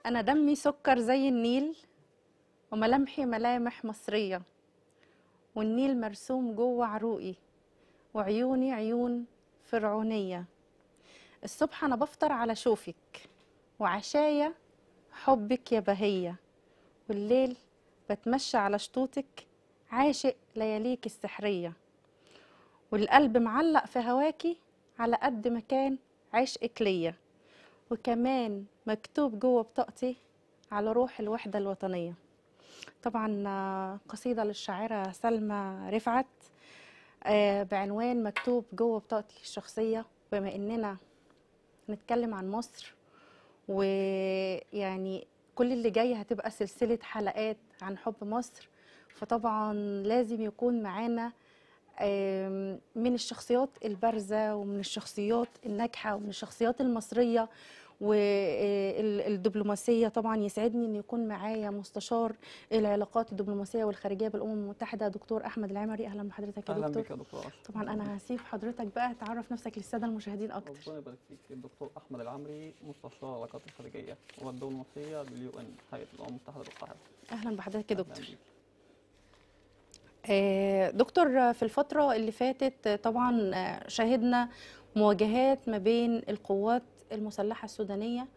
أنا دمي سكر زي النيل وملامحي ملامح مصرية والنيل مرسوم جوه عروقي وعيوني عيون فرعونية الصبح أنا بفطر على شوفك وعشايا حبك يا بهية والليل بتمشى على شطوطك عاشق لياليك السحرية والقلب معلق في هواكي على قد ما كان عشقك ليا وكمان مكتوب جوه بطاقتي على روح الوحدة الوطنية طبعا آه، قصيدة للشاعرة سلمى رفعت آه، بعنوان مكتوب جوه بطاقتي الشخصية بما إننا نتكلم عن مصر ويعني كل اللي جاي هتبقى سلسلة حلقات عن حب مصر فطبعا لازم يكون معانا آم، من الشخصيات البارزة ومن الشخصيات الناجحة ومن الشخصيات المصرية والدبلوماسية طبعا يسعدني أن يكون معايا مستشار العلاقات الدبلوماسية والخارجية بالأمم المتحدة دكتور أحمد العمري أهلا بحضرتك يا اهلا دكتور بك يا دكتور اشرف طبعا أنا هسيب حضرتك بقى تعرف نفسك للسادة المشاهدين أكتر ربنا يبارك فيك الدكتور احمد العمري مستشار العلاقات الخارجيه والدبلوماسيه باليو ان هيئه الامم المتحده بالقاهره أهلا بحضرتك يا أهلاً دكتور بيك. آه، دكتور في الفترة اللي فاتت آه، طبعا آه، شهدنا مواجهات ما بين القوات المسلحة السودانية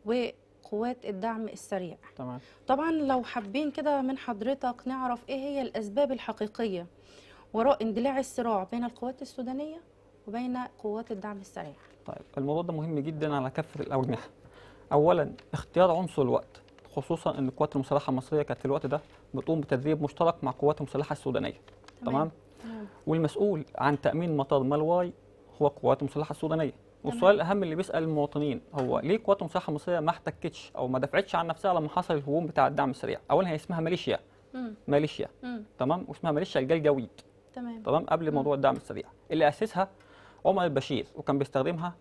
وقوات الدعم السريع تمام طبعا لو حابين كده من حضرتك نعرف ايه هي الأسباب الحقيقية وراء اندلاع الصراع بين القوات السودانية وبين قوات الدعم السريع طيب الموضوع ده مهم جدا على كافه الاجنحه اولا اختيار عنصر الوقت خصوصا ان القوات المسلحه المصريه كانت في الوقت ده بتقوم بتدريب مشترك مع القوات المسلحه السودانيه تمام تمام والمسؤول عن تامين مطار ملواي هو القوات المسلحه السودانيه والسؤال الاهم اللي بيسال المواطنين هو ليه القوات المسلحه المصريه ما احتكتش او ما دفعتش عن نفسها لما حصل الهجوم بتاع الدعم السريع اولا هي اسمها ميليشيا مم. ميليشيا مم. تمام واسمها ميليشيا الجلجويد تمام تمام قبل موضوع الدعم السريع اللي اسسها عمر البشير وكان بيستخدمها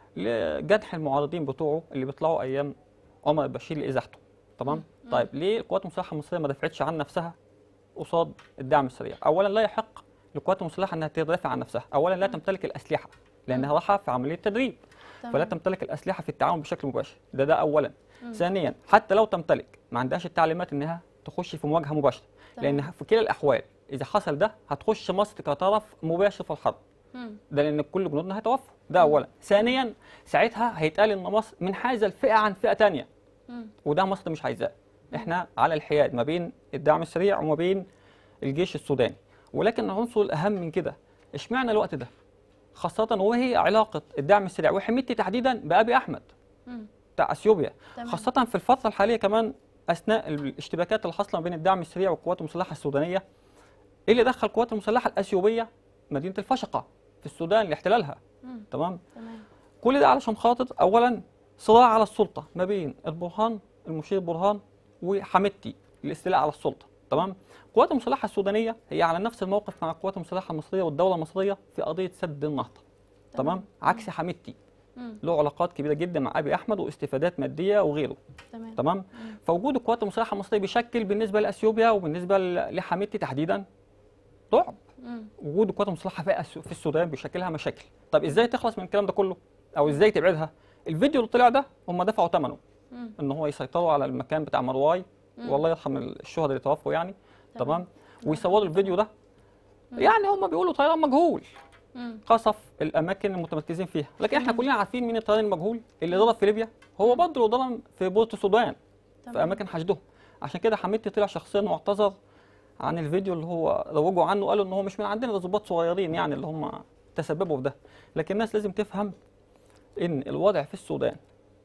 لجرح المعارضين بتوعه اللي بيطلعوا ايام عمر البشير لازاحته تمام مم. طيب ليه القوات المسلحه المصريه ما دفعتش عن نفسها قصاد الدعم السريع اولا لا يحق للقوات المسلحه انها تدافع عن نفسها اولا لا تمتلك الاسلحه لانها رايحه في عمليه تدريب فلا تمام تمتلك الاسلحه في التعاون بشكل مباشر ده ده اولا مم. ثانيا حتى لو تمتلك ما عندهاش التعليمات انها تخش في مواجهه مباشره تمام. لان في كلا الاحوال اذا حصل ده هتخش مصر كطرف مباشر في الحرب مم. ده لان كل جنودنا هيتوفوا ده اولا ثانيا ساعتها هيتقال ان مصر منحازه الفئه عن فئه تانية مم. وده مصر مش عايزاه احنا على الحياد ما بين الدعم السريع وما بين الجيش السوداني ولكن العنصر الاهم من كده اشمعنى الوقت ده خاصه وهي علاقه الدعم السريع وحميتي تحديدا بابي احمد مم. بتاع اثيوبيا تمام. خاصه في الفتره الحاليه كمان اثناء الاشتباكات اللي حاصله بين الدعم السريع والقوات المسلحه السودانيه ايه اللي دخل القوات المسلحه الاثيوبيه مدينه الفشقه في السودان لاحتلالها مم. تمام تمام كل ده علشان خاطر اولا صراع على السلطه ما بين البرهان المشير برهان وحميدتي الاستيلاء على السلطه تمام القوات المسلحه السودانيه هي على نفس الموقف مع القوات المسلحه المصريه والدوله المصريه في قضيه سد النهضه تمام عكس حميدتي مم. له علاقات كبيره جدا مع ابي احمد واستفادات ماديه وغيره تمام تمام فوجود القوات المسلحه المصريه بيشكل بالنسبه لاثيوبيا وبالنسبه ل- لحميدتي تحديدا رعب مم. وجود القوات المسلحه في أس- في السودان بيشكلها مشاكل طب ازاي تخلص من الكلام ده كله او ازاي تبعدها الفيديو اللي طلع ده هم دفعوا ثمنه مم. ان هو يسيطروا على المكان بتاع مرواي مم. والله يرحم الشهداء اللي توفوا يعني تمام. تمام ويصوروا الفيديو ده يعني هم بيقولوا طيران مجهول مم. قصف الاماكن المتمركزين فيها لكن احنا كلنا عارفين مين الطيران المجهول اللي ضرب في ليبيا هو برضه اللي ضرب في بورت السودان في تمام. اماكن حشدهم عشان كده حميدتي طلع شخصيا واعتذر عن الفيديو اللي هو روجوا عنه قالوا ان هو مش من عندنا ده ضباط صغيرين يعني اللي هم تسببوا في ده لكن الناس لازم تفهم ان الوضع في السودان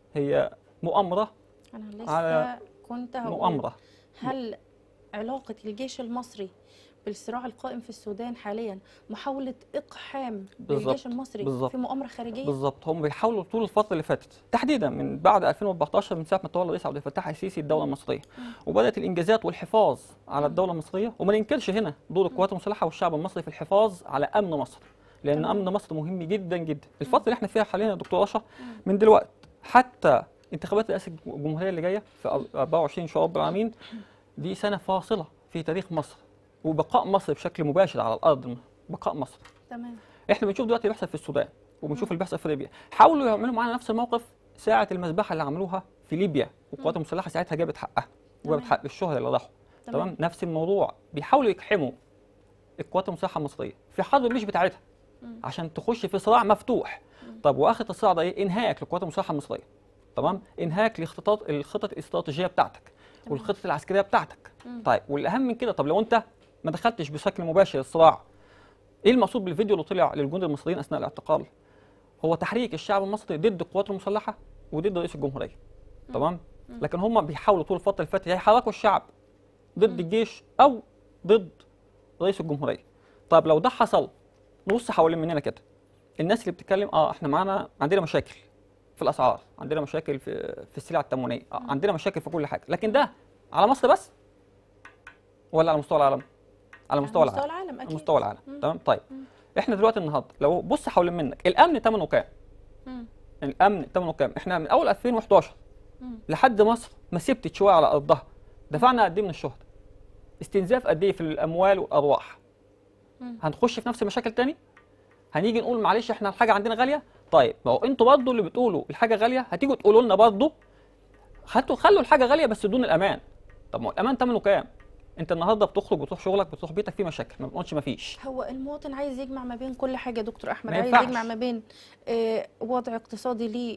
هي مؤامره انا لسه على كنت هقول مؤامره هل علاقة الجيش المصري بالصراع القائم في السودان حاليا محاولة إقحام بالظبط، الجيش المصري بالظبط. في مؤامرة خارجية؟ بالظبط هم بيحاولوا طول الفتره اللي فاتت تحديدا من بعد 2014 من ساعه ما تولى الرئيس عبد الفتاح السيسي الدوله المصريه وبدات الانجازات والحفاظ على الدوله المصريه وما ننكرش هنا دور القوات المسلحه والشعب المصري في الحفاظ على امن مصر لان تمام. امن مصر مهم جدا جدا الفتره اللي احنا فيها حاليا يا دكتور رشا من دلوقتي حتى انتخابات رئاسه الجمهوريه اللي جايه في 24 شهر رب العالمين دي سنه فاصله في تاريخ مصر وبقاء مصر بشكل مباشر على الارض بقاء مصر تمام احنا بنشوف دلوقتي اللي بيحصل في السودان وبنشوف اللي بيحصل في ليبيا حاولوا يعملوا معانا نفس الموقف ساعه المذبحه اللي عملوها في ليبيا والقوات المسلحه ساعتها جابت حقها وجابت تمام. حق الشهداء اللي راحوا تمام. تمام نفس الموضوع بيحاولوا يقحموا القوات المسلحه المصريه في حرب مش بتاعتها مم. عشان تخش في صراع مفتوح طب واخر الصراع ده ايه انهاك للقوات المسلحه المصريه تمام انهاك لخطط الخطط الاستراتيجيه بتاعتك تمام. والخطط العسكريه بتاعتك مم. طيب والاهم من كده طب لو انت ما دخلتش بشكل مباشر الصراع ايه المقصود بالفيديو اللي طلع للجنود المصريين اثناء الاعتقال هو تحريك الشعب المصري ضد القوات المسلحه وضد رئيس الجمهوريه تمام لكن هم بيحاولوا طول الفتره اللي فاتت يحركوا الشعب ضد الجيش او ضد رئيس الجمهوريه طيب لو ده حصل نبص حوالين مننا كده الناس اللي بتتكلم اه احنا معانا عندنا مشاكل في الاسعار عندنا مشاكل في في السلع التموينيه آه عندنا مشاكل في كل حاجه لكن ده على مصر بس ولا على مستوى العالم على مستوى العالم العالم على اكيد مستوى العالم تمام طيب احنا دلوقتي النهارده لو بص حوالين منك الامن ثمنه كام مم. الامن ثمنه كام احنا من اول 2011 مم. لحد مصر ما سبتت شويه على ارضها دفعنا قد ايه من الشهداء استنزاف قد ايه في الاموال والارواح مم. هنخش في نفس المشاكل تاني هنيجي نقول معلش احنا الحاجه عندنا غاليه طيب ما هو انتوا برضه اللي بتقولوا الحاجه غاليه هتيجوا تقولوا لنا برضه هاتوا خلوا الحاجه غاليه بس بدون الامان طب ما هو الامان ثمنه كام انت النهارده بتخرج وتروح شغلك بتروح بيتك في مشاكل ما بنقولش ما فيش هو المواطن عايز يجمع ما بين كل حاجه يا دكتور احمد ما عايز ينفعش. يجمع ما بين آه، وضع اقتصادي ليه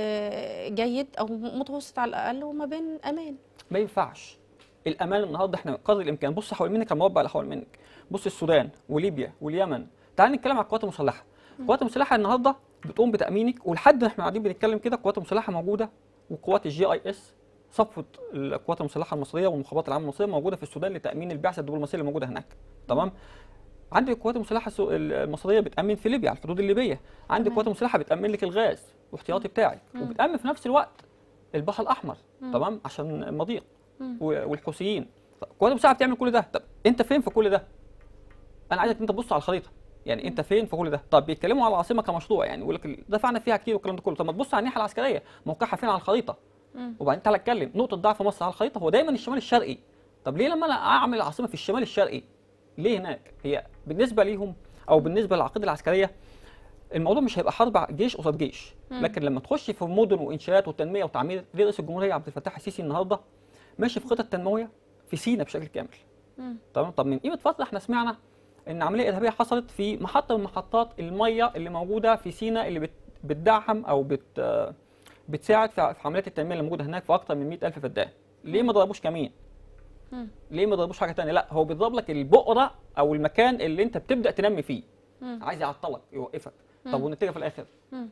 آه، جيد او متوسط على الاقل وما بين امان ما ينفعش الامان النهارده احنا قدر الامكان بص حوالين منك المربع اللي حوالين منك بص السودان وليبيا واليمن تعال نتكلم على القوات المسلحه القوات المسلحه النهارده بتقوم بتامينك ولحد ما احنا قاعدين بنتكلم كده القوات المسلحه موجوده وقوات الجي اي اس صفوه القوات المسلحه المصريه والمخابرات العامه المصريه موجوده في السودان لتامين البعثه الدبلوماسيه اللي موجوده هناك تمام عندي القوات المسلحه السو- المصريه بتامن في ليبيا على الحدود الليبيه عندي تمام. القوات المسلحه بتامن لك الغاز واحتياطي بتاعك وبتامن في نفس الوقت البحر الاحمر تمام عشان المضيق مم. و- والحوثيين طب القوات المسلحه بتعمل كل ده طب انت فين في كل ده انا عايزك انت تبص على الخريطه يعني انت فين في كل ده طب بيتكلموا على العاصمه كمشروع يعني يقول لك دفعنا فيها كتير والكلام ده كله طب ما تبص على الناحيه العسكريه موقعها فين على الخريطه مم. وبعدين تعالى اتكلم نقطه ضعف مصر على الخريطه هو دايما الشمال الشرقي طب ليه لما انا اعمل العاصمه في الشمال الشرقي ليه هناك هي بالنسبه ليهم او بالنسبه للعقيده العسكريه الموضوع مش هيبقى حرب جيش قصاد جيش لكن لما تخش في مدن وانشاءات وتنميه وتعمير ليه رئيس الجمهوريه عبد الفتاح السيسي النهارده ماشي في خطط تنمويه في سينا بشكل كامل مم. تمام طب من قيمه فتره احنا سمعنا ان عمليه ارهابيه حصلت في محطه من محطات الميه اللي موجوده في سينا اللي بت بتدعم او بت آه، بتساعد في في عمليات التنميه اللي موجوده هناك في اكثر من 100000 فدان ليه ما ضربوش كمين مم. ليه ما ضربوش حاجه ثانيه لا هو بيضرب لك البؤره او المكان اللي انت بتبدا تنمي فيه مم. عايز يعطلك يوقفك طب مم. والنتيجه في الاخر مم.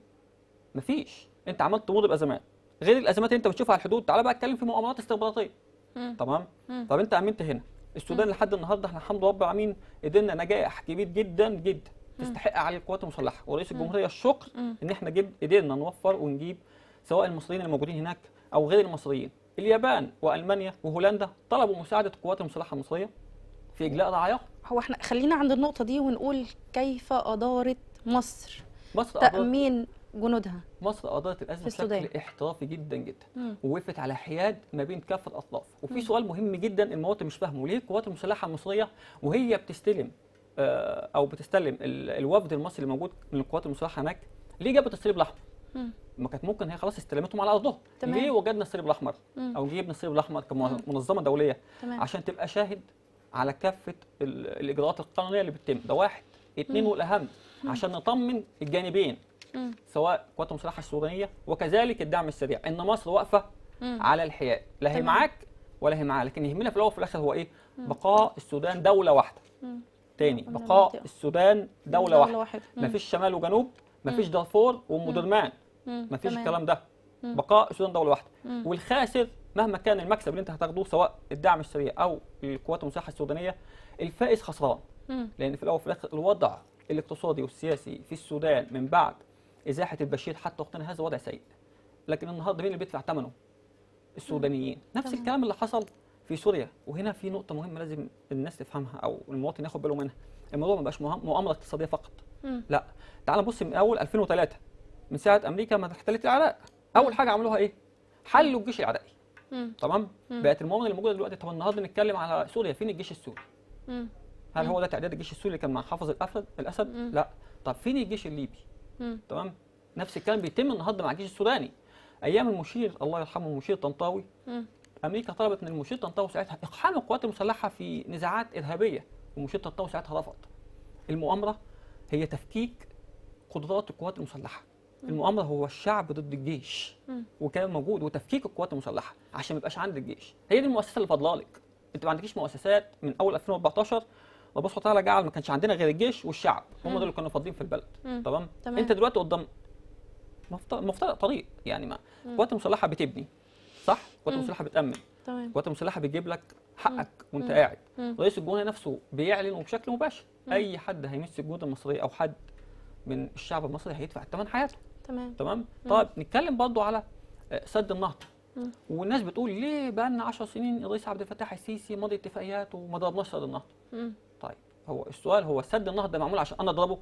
مفيش انت عملت تمر بازمات غير الازمات اللي انت بتشوفها على الحدود تعالى بقى اتكلم في مؤامرات استخباراتيه مم. تمام مم. طب انت امنت هنا السودان لحد النهارده احنا الحمد لله رب العالمين قدرنا نجاح كبير جدا جدا تستحق عليه القوات المسلحه ورئيس الجمهوريه الشكر مم. ان احنا جب قدرنا نوفر ونجيب سواء المصريين اللي موجودين هناك او غير المصريين اليابان والمانيا وهولندا طلبوا مساعده القوات المسلحه المصريه في اجلاء رعاياهم هو احنا خلينا عند النقطه دي ونقول كيف ادارت مصر مصر أدارت تامين جنودها مصر ادارت الازمه في السودان. بشكل احترافي جدا جدا مم. ووقفت على حياد ما بين كافه الاطراف وفي سؤال مهم جدا المواطن مش فاهمه ليه القوات المسلحه المصريه وهي بتستلم آه، او بتستلم ال- الوفد المصري اللي موجود من القوات المسلحه هناك ليه جابت الصليب الاحمر مم. ما كانت ممكن هي خلاص استلمتهم على ارضهم تمام. ليه وجدنا الصليب الاحمر مم. او جبنا الصليب الاحمر كمنظمه دوليه تمام عشان تبقى شاهد على كافه ال- الاجراءات القانونيه اللي بتتم ده واحد اتنين والاهم عشان نطمن الجانبين مم. سواء القوات المسلحه السودانيه وكذلك الدعم السريع ان مصر واقفه مم. على الحياد لا هي تمام. معاك ولا هي معاه لكن يهمنا في الاول وفي الاخر هو ايه بقاء السودان دوله واحده مم. تاني قلنا بقاء المنطقة. السودان دوله, دولة واحده واحدة. مم. مفيش شمال وجنوب مفيش دارفور وام درمان مم. مفيش تمام. الكلام ده مم. بقاء السودان دوله واحده مم. والخاسر مهما كان المكسب اللي انت هتاخده سواء الدعم السريع او القوات المسلحه السودانيه الفائز خسران مم. لان في الاول وفي الاخر الوضع الاقتصادي والسياسي في السودان من بعد ازاحه البشير حتى وقتنا هذا وضع سيء لكن النهارده مين اللي بيدفع ثمنه السودانيين نفس تمام. الكلام اللي حصل في سوريا وهنا في نقطه مهمه لازم الناس تفهمها او المواطن ياخد باله منها الموضوع ما بقاش مهم- مؤامره اقتصاديه فقط مم. لا تعال نبص من اول 2003 من ساعه امريكا ما احتلت العراق اول حاجه عملوها ايه حلوا الجيش العراقي مم. تمام مم. بقت المؤامره اللي موجوده دلوقتي طب النهارده نتكلم على سوريا فين الجيش السوري مم. هل هو ده تعداد الجيش السوري اللي كان مع حافظ الاسد الاسد مم. لا طب فين الجيش الليبي مم. تمام نفس الكلام بيتم النهارده مع الجيش السوداني ايام المشير الله يرحمه المشير طنطاوي مم. امريكا طلبت من المشير طنطاوي ساعتها اقحام القوات المسلحه في نزاعات ارهابيه والمشير طنطاوي ساعتها رفض المؤامره هي تفكيك قدرات القوات المسلحه المؤامره هو الشعب ضد الجيش مم. وكان موجود وتفكيك القوات المسلحه عشان ما يبقاش عندك جيش هي دي المؤسسه اللي فاضلالك انت ما عندكيش مؤسسات من اول 2014 ربنا سبحانه وتعالى جعل ما كانش عندنا غير الجيش والشعب هم مم. دول اللي كانوا فاضلين في البلد مم. تمام تمام. انت دلوقتي قدام مفترض مفترض طريق يعني ما القوات المسلحه بتبني صح القوات مم. المسلحه بتامن تمام القوات المسلحه بتجيب لك حقك وانت مم. قاعد مم. رئيس الجمهوريه نفسه بيعلن وبشكل مباشر مم. اي حد هيمس الجنود المصريه او حد من الشعب المصري هيدفع ثمن حياته تمام تمام طيب نتكلم برضو على آه، سد النهضه مم. والناس بتقول ليه بقى لنا 10 سنين الرئيس عبد الفتاح السيسي ماضي اتفاقيات وما ضربناش سد النهضه مم. طيب هو السؤال هو سد النهضه معمول عشان انا اضربه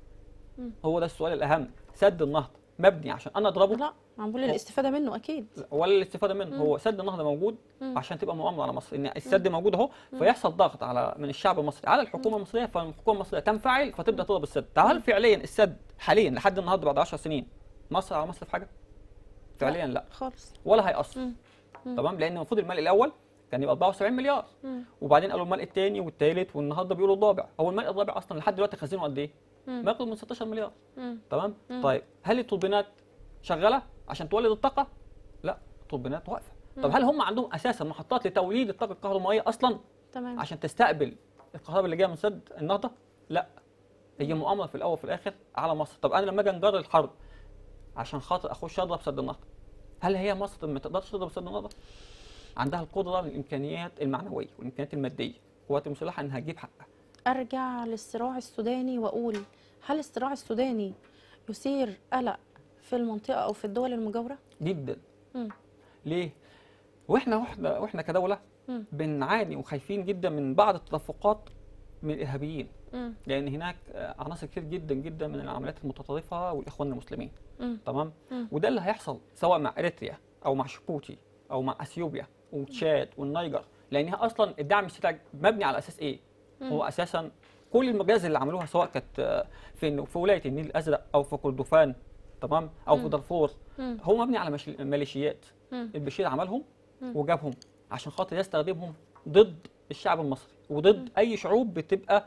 مم. هو ده السؤال الاهم سد النهضه مبني عشان انا اضربه لا معمول الاستفاده منه اكيد ولا الاستفاده منه مم. هو سد النهضه موجود مم. عشان تبقى مؤامره على مصر ان السد موجود اهو فيحصل ضغط على من الشعب المصري على الحكومه المصريه فالحكومه المصريه تنفعل فتبدا تضرب السد طب هل فعليا السد حاليا لحد النهارده بعد 10 سنين مصر على مصر في حاجه فعليا لا خالص ولا هيأثر مم. مم. تمام لان المفروض المال الاول كان يبقى 74 مليار مم. وبعدين قالوا المال الثاني والثالث والنهارده بيقولوا الرابع هو المال الرابع اصلا لحد دلوقتي خزينه قد ايه؟ مم. ما يقرب من 16 مليار مم. تمام مم. طيب هل التوربينات شغاله عشان تولد الطاقه لا التوربينات واقفه طب هل هم عندهم اساسا محطات لتوليد الطاقه الكهربائيه اصلا تمام عشان تستقبل الكهرباء اللي جايه من سد النهضه لا هي مؤامره في الاول وفي الاخر على مصر طب انا لما اجي انجر الحرب عشان خاطر اخش اضرب سد النهضه هل هي مصر ما تقدرش تضرب سد النهضه عندها القدره والامكانيات المعنويه والامكانيات الماديه القوات المسلحه انها تجيب حقها ارجع للصراع السوداني واقول هل الصراع السوداني يثير قلق في المنطقه او في الدول المجاوره جدا مم. ليه واحنا واحنا واحنا كدوله مم. بنعاني وخايفين جدا من بعض التدفقات من الارهابيين مم. لان هناك آه، عناصر كتير جدا جدا من العمليات المتطرفه والاخوان المسلمين مم. تمام مم. وده اللي هيحصل سواء مع اريتريا او مع شيبوتي او مع اثيوبيا وتشاد والنيجر لانها اصلا الدعم السلاح مبني على اساس ايه؟ هو اساسا كل المجازر اللي عملوها سواء كانت آه، في في ولايه النيل الازرق او في كردفان تمام او في مم. دارفور مم. هو مبني على مش- ميليشيات مم. البشير عملهم مم. وجابهم عشان خاطر يستخدمهم ضد الشعب المصري وضد اي شعوب بتبقى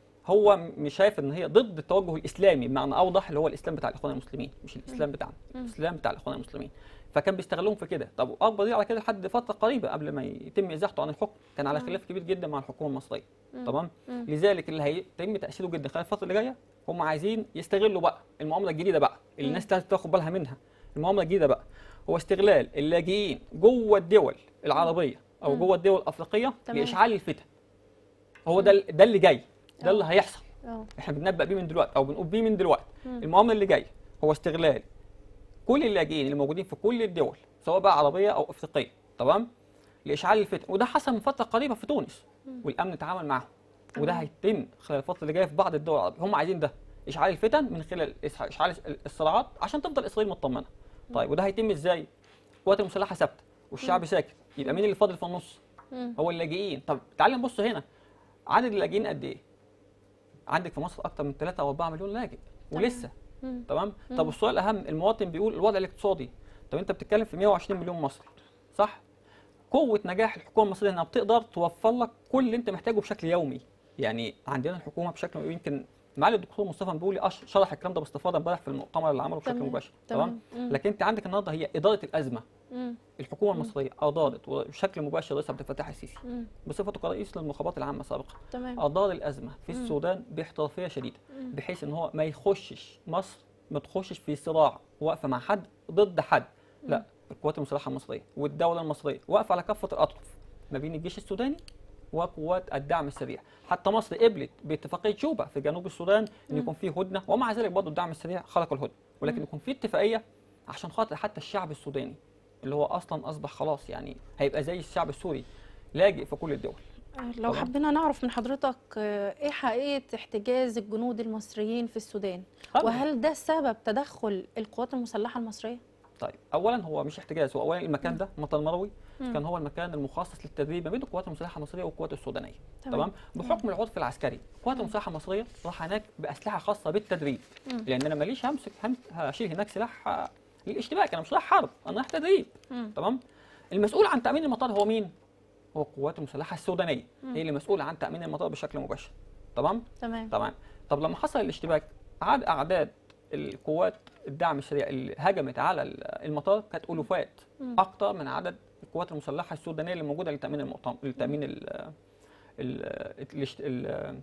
هو مش شايف ان هي ضد التوجه الاسلامي بمعنى اوضح اللي هو الاسلام بتاع الاخوان المسلمين مش الاسلام بتاعنا مم. الاسلام بتاع الاخوان المسلمين فكان بيستغلهم في كده طب اكبر دليل على كده لحد فتره قريبه قبل ما يتم ازاحته عن الحكم كان على مم. خلاف كبير جدا مع الحكومه المصريه مم. تمام مم. لذلك اللي هيتم تاثيره جدا خلال الفتره اللي جايه هم عايزين يستغلوا بقى المعامله الجديده بقى اللي الناس لازم تاخد بالها منها المعامله الجديده بقى هو استغلال اللاجئين جوه الدول العربيه او مم. جوه الدول الافريقيه تمام. لاشعال الفتن هو ده ده اللي جاي ده آه. اللي هيحصل اه احنا بننبأ بيه من دلوقتي او بنقول بيه من دلوقتي مم. المعامله اللي جاي هو استغلال كل اللاجئين اللي موجودين في كل الدول سواء بقى عربيه او افريقيه تمام لاشعال الفتن وده حصل من فتره قريبه في تونس مم. والامن تعامل معاهم وده تمام. هيتم خلال الفتره اللي جايه في بعض الدول العربيه هم عايزين ده اشعال الفتن من خلال إسح- اشعال الصراعات عشان تفضل اسرائيل مطمنه طيب وده هيتم ازاي القوات المسلحه ثابته والشعب ساكت يبقى مين اللي فاضل في النص مم. هو اللاجئين طب تعال نبص هنا عدد اللاجئين قد ايه عندك في مصر اكتر من 3 او 4 مليون لاجئ ولسه مم. تمام مم. طب السؤال الاهم المواطن بيقول الوضع الاقتصادي طب انت بتتكلم في 120 مليون مصري صح قوه نجاح الحكومه المصريه انها بتقدر توفر لك كل اللي انت محتاجه بشكل يومي يعني عندنا الحكومه بشكل يمكن معالي الدكتور مصطفى مدبولي أش- شرح الكلام ده باستفاضه امبارح في المؤتمر اللي عمله بشكل تمام. مباشر تمام. تمام مم. لكن انت عندك النهارده هي اداره الازمه مم. الحكومه المصريه ادارت وبشكل مباشر الرئيس عبد الفتاح السيسي مم. بصفته كرئيس للمخابرات العامه سابقا تمام ادار الازمه في مم. السودان باحترافيه شديده مم. بحيث ان هو ما يخشش مصر ما تخشش في صراع واقفه مع حد ضد حد لا القوات المسلحه المصريه والدوله المصريه واقفه على كافه الاطراف ما بين الجيش السوداني وقوات الدعم السريع حتى مصر قبلت باتفاقيه جوبا في جنوب السودان ان مم. يكون في هدنه ومع ذلك برضه الدعم السريع خلق الهدنه ولكن مم. يكون في اتفاقيه عشان خاطر حتى الشعب السوداني اللي هو اصلا اصبح خلاص يعني هيبقى زي الشعب السوري لاجئ في كل الدول لو طبعاً. حبينا نعرف من حضرتك آه، ايه حقيقة احتجاز الجنود المصريين في السودان أبداً. وهل ده سبب تدخل القوات المسلحة المصرية؟ طيب اولا هو مش احتجاز هو اولا المكان ده مطار مروي مم. كان هو المكان المخصص للتدريب ما بين القوات المسلحه المصريه والقوات السودانيه تمام. تمام بحكم العرف العسكري القوات المسلحه المصريه راح هناك باسلحه خاصه بالتدريب مم. لان انا ماليش همسك هم هشيل هناك سلاح آه، للاشتباك انا مش رايح حرب انا رايح تدريب مم. تمام المسؤول عن تامين المطار هو مين هو القوات المسلحه السودانيه هي اللي مسؤوله عن تامين المطار بشكل مباشر تمام تمام تمام طب لما حصل الاشتباك عدد اعداد القوات الدعم السريع اللي هجمت على ال- المطار كانت الوفات مم. اكتر من عدد القوات المسلحه السودانيه اللي موجوده لتامين المؤتمر لتامين ال ال الاشت- ال-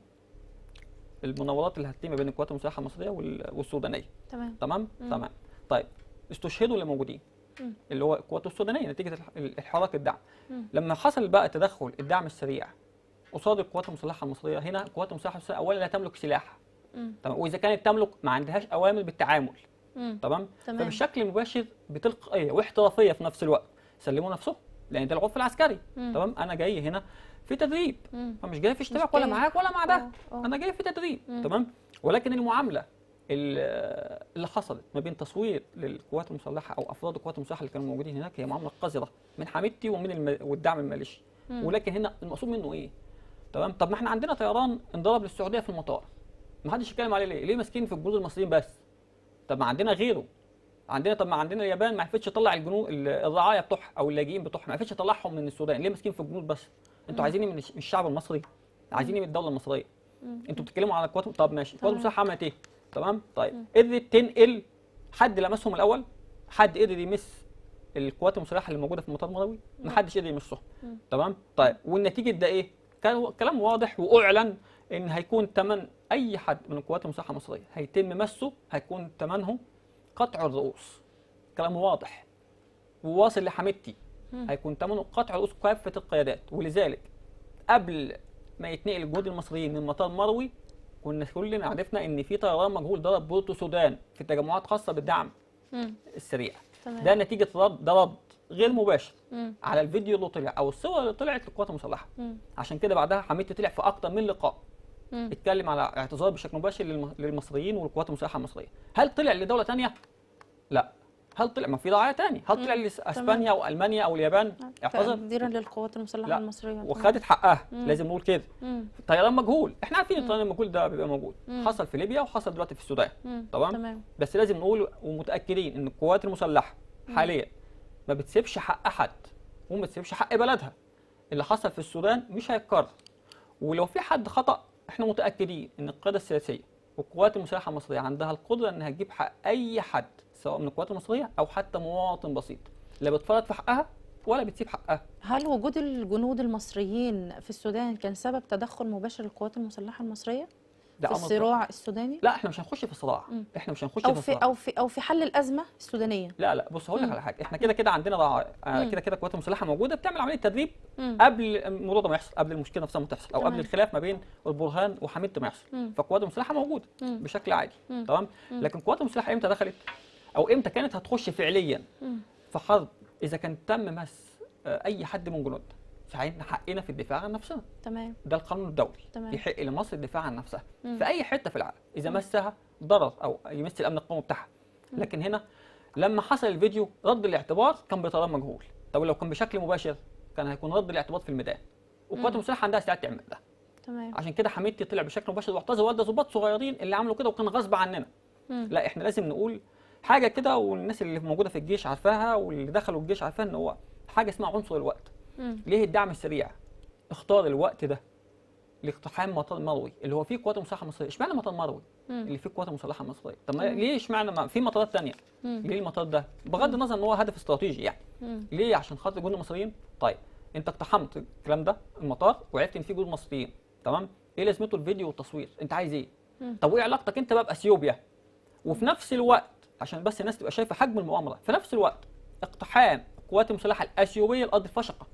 المناورات اللي هتتم بين القوات المسلحه المصريه وال- والسودانيه تمام تمام مم. تمام طيب استشهدوا اللي موجودين مم. اللي هو القوات السودانيه نتيجه الح- الحراك الدعم مم. لما حصل بقى تدخل الدعم السريع قصاد القوات المسلحه المصريه هنا القوات المسلحه المصريه اولا لا تملك سلاح مم. تمام واذا كانت تملك ما عندهاش اوامر بالتعامل مم. تمام تمام. فبالشكل المباشر بتلقائيه واحترافيه في نفس الوقت سلموا نفسهم لان ده العرف العسكري مم. تمام انا جاي هنا في تدريب مم. فمش جاي في اشتراك ولا جاي. معاك ولا مع ده آه، آه. انا جاي في تدريب مم. تمام ولكن المعامله ال- اللي حصلت ما بين تصوير للقوات المسلحه او افراد القوات المسلحه اللي كانوا موجودين هناك هي معامله قذره من حميدتي ومن الم... والدعم الماليشي مم. ولكن هنا المقصود منه ايه؟ تمام طب ما احنا عندنا طيران انضرب للسعوديه في المطار ما حدش يتكلم عليه ليه؟ ليه ماسكين في الجنود المصريين بس؟ طب ما عندنا غيره عندنا طب ما عندنا اليابان ما عرفتش تطلع الجنود ال- الرعايه بتوعها او اللاجئين بتوعها ما عرفتش تطلعهم من السودان ليه ماسكين في الجنود بس؟ انتوا عايزيني من الش- من الشعب المصري عايزيني من الدوله المصريه مم. انتوا بتتكلموا على القوات طب ماشي القوات تمام. المسلحه عملت ايه؟ تمام طيب قدرت تنقل حد لمسهم الاول حد قدر يمس القوات المسلحه اللي موجوده في المطار المروي ما حدش قدر يمسهم مم. تمام طيب والنتيجه ده ايه كان كلام واضح واعلن ان هيكون ثمن اي حد من القوات المسلحه المصريه هيتم مسه هيكون ثمنه قطع الرؤوس كلام واضح وواصل لحميدتي مم. هيكون ثمنه قطع رؤوس كافه القيادات ولذلك قبل ما يتنقل الجنود المصريين من مطار مروي كنا كلنا عرفنا ان في طيران مجهول ضرب بورتو السودان في تجمعات خاصه بالدعم مم. السريع تمام ده نتيجه رد ده رد غير مباشر مم. على الفيديو اللي طلع او الصور اللي طلعت للقوات المسلحه مم. عشان كده بعدها حميدتي طلع في اكتر من لقاء مم. اتكلم على اعتذار بشكل مباشر للم- للمصريين والقوات المسلحه المصريه هل طلع لدوله تانية لا هل طلع ما في دعايه تاني هل طلع لاسبانيا او المانيا او اليابان اعتذر تقديرا للقوات المسلحه لا. المصريه وخدت حقها مم. لازم نقول كده مم. طيران مجهول احنا عارفين الطيران المجهول ده بيبقى موجود مم. حصل في ليبيا وحصل دلوقتي في السودان مم. تمام تمام بس لازم نقول ومتاكدين ان القوات المسلحه حاليا ما بتسيبش حق احد وما بتسيبش حق بلدها اللي حصل في السودان مش هيتكرر ولو في حد خطا احنا متاكدين ان القياده السياسيه والقوات المسلحه المصريه عندها القدره انها تجيب حق اي حد سواء من القوات المصريه او حتى مواطن بسيط لا بتفرط في حقها ولا بتسيب حقها هل وجود الجنود المصريين في السودان كان سبب تدخل مباشر للقوات المسلحه المصريه ده في أمر الصراع السوداني لا احنا مش هنخش في الصراع مم. احنا مش هنخش او في في الصراع او في او في حل الازمه السودانيه لا لا بص هقول لك مم. على حاجه احنا كده كده عندنا رعاية. آه، مم. كده كده القوات المسلحه موجوده بتعمل عمليه تدريب مم. قبل الموضوع ده ما يحصل قبل المشكله نفسها ما تحصل او تمام. قبل الخلاف ما بين البرهان وحميدتي ما يحصل مم. فالقوات المسلحه موجوده مم. بشكل عادي مم. تمام مم. لكن القوات المسلحه امتى دخلت او امتى كانت هتخش فعليا مم. في حرب اذا كان تم مس آه، اي حد من جنودنا فعندنا حقنا في الدفاع عن نفسنا تمام ده القانون الدولي تمام. في حق لمصر الدفاع عن نفسها مم. في اي حته في العالم اذا مسها ضرر او يمس الامن القومي بتاعها لكن هنا لما حصل الفيديو رد الاعتبار كان بطيران مجهول طب لو كان بشكل مباشر كان هيكون رد الاعتبار في الميدان والقوات مم. المسلحه عندها استعداد تعمل ده تمام عشان كده حميدتي طلع بشكل مباشر واعتذر وده ضباط صغيرين اللي عملوا كده وكان غصب عننا مم. لا احنا لازم نقول حاجه كده والناس اللي موجوده في الجيش عارفاها واللي دخلوا الجيش عارفاها ان هو حاجه اسمها عنصر الوقت مم. ليه الدعم السريع اختار الوقت ده لاقتحام مطار مروي اللي هو فيه قوات مسلحه مصريه اشمعنى مطار مروي مم. اللي فيه قوات مسلحه مصريه طب ما تمام. ليه اشمعنى ما في مطارات تانية مم. ليه المطار ده بغض النظر ان هو هدف استراتيجي يعني مم. ليه عشان خاطر جنود مصريين طيب انت اقتحمت الكلام ده المطار وعرفت ان في جنود مصريين تمام ايه لازمته الفيديو والتصوير انت عايز ايه مم. طب وايه علاقتك انت بقى باثيوبيا وفي نفس الوقت عشان بس الناس تبقى شايفه حجم المؤامره في نفس الوقت اقتحام القوات المسلحه الاثيوبيه لارض الفشقه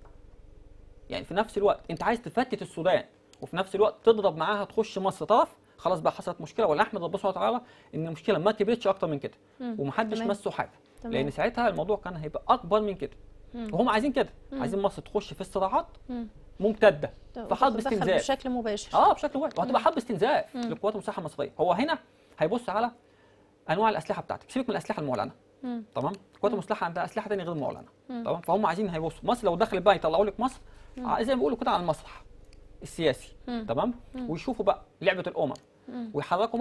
يعني في نفس الوقت انت عايز تفتت السودان وفي نفس الوقت تضرب معاها تخش مصر طرف خلاص بقى حصلت مشكله ولا احمد ربنا سبحانه وتعالى ان المشكله ما كبرتش اكتر من كده مم. ومحدش تمام. مسه حاجه تمام. لان ساعتها الموضوع كان هيبقى اكبر من كده مم. وهم عايزين كده مم. عايزين مصر تخش في الصراعات مم. ممتده طب في حرب وتتدخل استنزاف بشكل مباشر اه بشكل واحد وهتبقى حرب استنزاف مم. للقوات المسلحه المصريه هو هنا هيبص على انواع الاسلحه بتاعتك سيبك من الاسلحه المعلنه مم. تمام القوات المسلحه عندها اسلحه ثانيه غير معلنه مم. تمام فهم عايزين هيبصوا مصر لو دخلت بقى يطلعوا لك مصر ع- زي ما بيقولوا كده على المسرح السياسي مم. تمام مم. ويشوفوا بقى لعبه الامم مم. ويحركوا مصر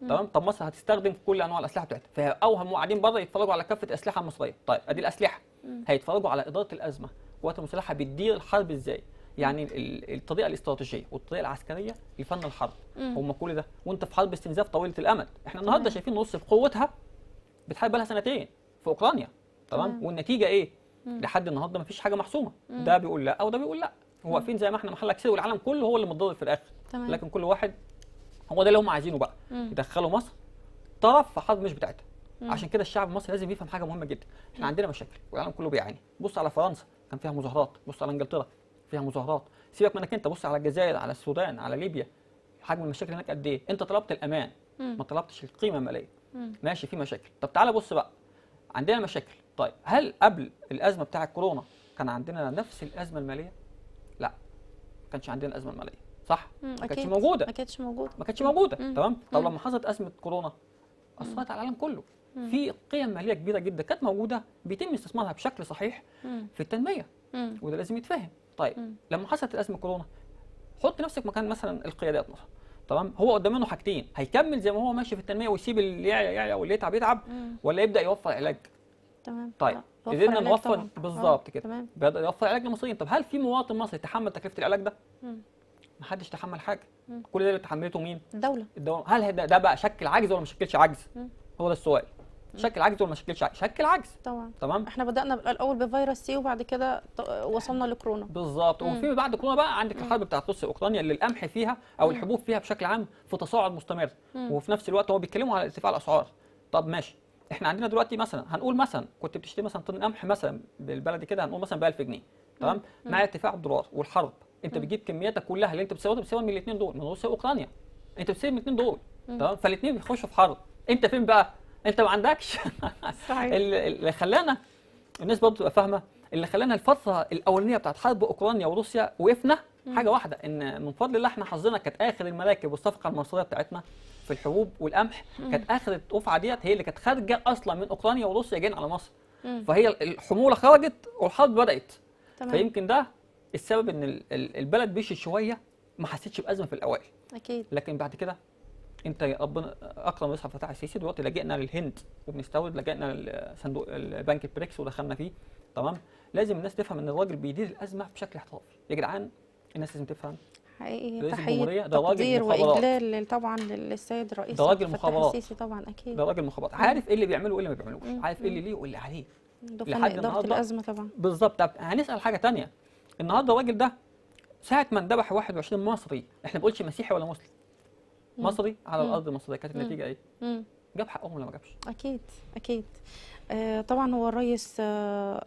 تمام طب مصر هتستخدم كل انواع الاسلحه بتاعتها فاوهم قاعدين بره يتفرجوا على كافه الاسلحه المصريه طيب ادي الاسلحه هيتفرجوا على اداره الازمه القوات المسلحه بتدير الحرب ازاي يعني ال- الطريقه الاستراتيجيه والطريقه العسكريه لفن الحرب هم كل ده وانت في حرب استنزاف طويله الامد احنا النهارده تمام. شايفين روسيا بقوتها بتحارب لها سنتين في اوكرانيا تمام تمام. والنتيجه ايه لحد النهارده مفيش حاجه محسومه ده بيقول لا او ده بيقول لا هو واقفين زي ما احنا محلك سر والعالم كله هو اللي متضرر في الاخر تمام. لكن كل واحد هو ده اللي هم عايزينه بقى مم. يدخلوا مصر طرف في حرب مش بتاعتها عشان كده الشعب المصري لازم يفهم حاجه مهمه جدا احنا عندنا مشاكل والعالم كله بيعاني بص على فرنسا كان فيها مظاهرات بص على انجلترا فيها مظاهرات سيبك منك انت بص على الجزائر على السودان على ليبيا حجم المشاكل هناك قد ايه انت طلبت الامان مم. ما طلبتش القيمه الماليه مم. ماشي في مشاكل طب تعالى بص بقى عندنا مشاكل طيب هل قبل الازمه بتاع الكورونا كان عندنا نفس الازمه الماليه لا ما كانش عندنا الازمه الماليه صح مم. ما كانتش أكيد. موجوده ما كانتش موجوده ما كانتش موجوده مم. تمام طب مم. لما حصلت ازمه كورونا اثرت على العالم كله في قيم ماليه كبيره جدا كانت موجوده بيتم استثمارها بشكل صحيح مم. في التنميه مم. وده لازم يتفهم طيب مم. لما حصلت الازمه كورونا حط نفسك مكان مثلا القيادات مثلا تمام هو قدام منه حاجتين هيكمل زي ما هو ماشي في التنميه ويسيب اللي يعلى يعلى واللي يتعب يتعب مم. ولا يبدا يوفر علاج تمام طيب لا، وفر قدرنا علاج نوفر طبعاً. بالظبط آه، كده تمام بدا يوفر علاج للمصريين طب هل في مواطن مصري تحمل تكلفه العلاج ده مم. محدش تحمل حاجه مم. كل ده اللي تحملته مين الدوله الدولة هل ده, ده بقى شكل عجز ولا ما شكلش عجز مم. هو ده السؤال شكل عجز ولا ما شكلش عجز شكل عجز طبعا تمام احنا بدأنا الأول بفيروس سي وبعد كده ط- وصلنا لكورونا بالظبط مم. وفي بعد كورونا بقى عندك الحرب بتاعت روسيا واوكرانيا اللي القمح فيها او الحبوب فيها بشكل عام في تصاعد مستمر مم. وفي نفس الوقت هو بيتكلموا على ارتفاع الاسعار طب ماشي احنا عندنا دلوقتي مثلا هنقول مثلا كنت بتشتري مثلا طن قمح مثلا بالبلدي كده هنقول مثلا ب 1000 جنيه تمام مع ارتفاع الدولار والحرب انت بتجيب كمياتك كلها اللي انت بتسويها بتسويها من الاثنين دول من روسيا واوكرانيا انت بتسوي من الاثنين دول تمام فالاثنين بيخشوا في حرب انت فين بقى انت ما عندكش صحيح اللي اللي خلانا الناس برضه تبقى فاهمه اللي خلانا الفتره الاولانيه بتاعت حرب اوكرانيا وروسيا وقفنا حاجه واحده ان من فضل الله احنا حظنا كانت اخر المراكب والصفقه المصريه بتاعتنا في الحبوب والقمح كانت اخر الدفعه ديت هي اللي كانت خارجه اصلا من اوكرانيا وروسيا جايين على مصر مم. فهي الحموله خرجت والحرب بدات تمام فيمكن ده السبب ان ال- ال- البلد مشيت شويه ما حسيتش بازمه في الاوائل أكيد لكن بعد كده انت يا ربنا اكرم رئيس عبد الفتاح السيسي دلوقتي لجئنا للهند وبنستورد لجئنا لصندوق البنك البريكس ودخلنا فيه تمام لازم الناس تفهم ان الراجل بيدير الازمه بشكل احترافي يا جدعان الناس لازم تفهم حقيقي رئيس تحية الجمهورية ده راجل تقدير مخابرات. وإجلال طبعا للسيد الرئيس ده راجل عبد الفتاح مخابرات. السيسي طبعا أكيد ده راجل مخابرات عارف ايه اللي بيعمله وايه اللي ما بيعملوش مم. عارف ايه اللي ليه وايه اللي عليه ده لحد فن إدارة النهاردة الأزمة طبعا بالظبط طب هنسال حاجه تانية النهارده الراجل ده ساعه ما اندبح 21 مصري احنا ما بنقولش مسيحي ولا مسلم مم. مصري على مم. الارض المصريه كانت مم. النتيجه ايه مم. جاب حقهم ولا ما جابش أكيد أكيد آه طبعا هو الرئيس آه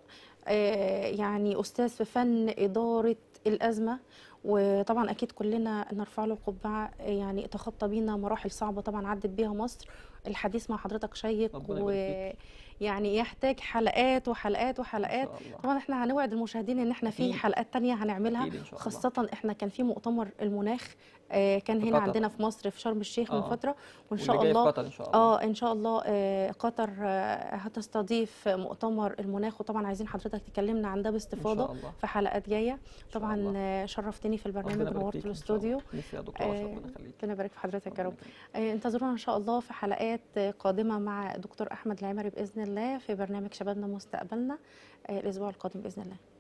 آه يعني أستاذ في فن إدارة الأزمة وطبعا أكيد كلنا نرفع له القبعة آه، يعني تخطى بينا مراحل صعبة طبعا عدت بيها مصر الحديث مع حضرتك شيق ربنا يبارك ويعني يحتاج حلقات وحلقات ان وحلقات شاء الله طبعا احنا هنوعد المشاهدين ان احنا في أكيد. حلقات تانية هنعملها اكيد ان شاء الله خاصة احنا كان في مؤتمر المناخ آه، كان في هنا قطر. عندنا في مصر في شرم الشيخ من آه. فترة وان واللي شاء جاي في الله قطر ان شاء الله اه ان شاء الله آه، قطر آه، هتستضيف مؤتمر المناخ وطبعا عايزين حضرتك تكلمنا عن ده ان باستفاضة شاء الله في حلقات جاية شاء طبعا الله. آه، شرفتني في ربنا البرنامج يبارك ونورت فيك إن شاء الاستوديو الله. ميرسي يا دكتور آه، ربنا يخليك ربنا يبارك في حضرتك يا ربنا رب يخليك. آه، انتظرونا ان شاء الله في حلقات آه، قادمة مع دكتور احمد العمري باذن الله في برنامج شبابنا مستقبلنا آه، الاسبوع القادم باذن الله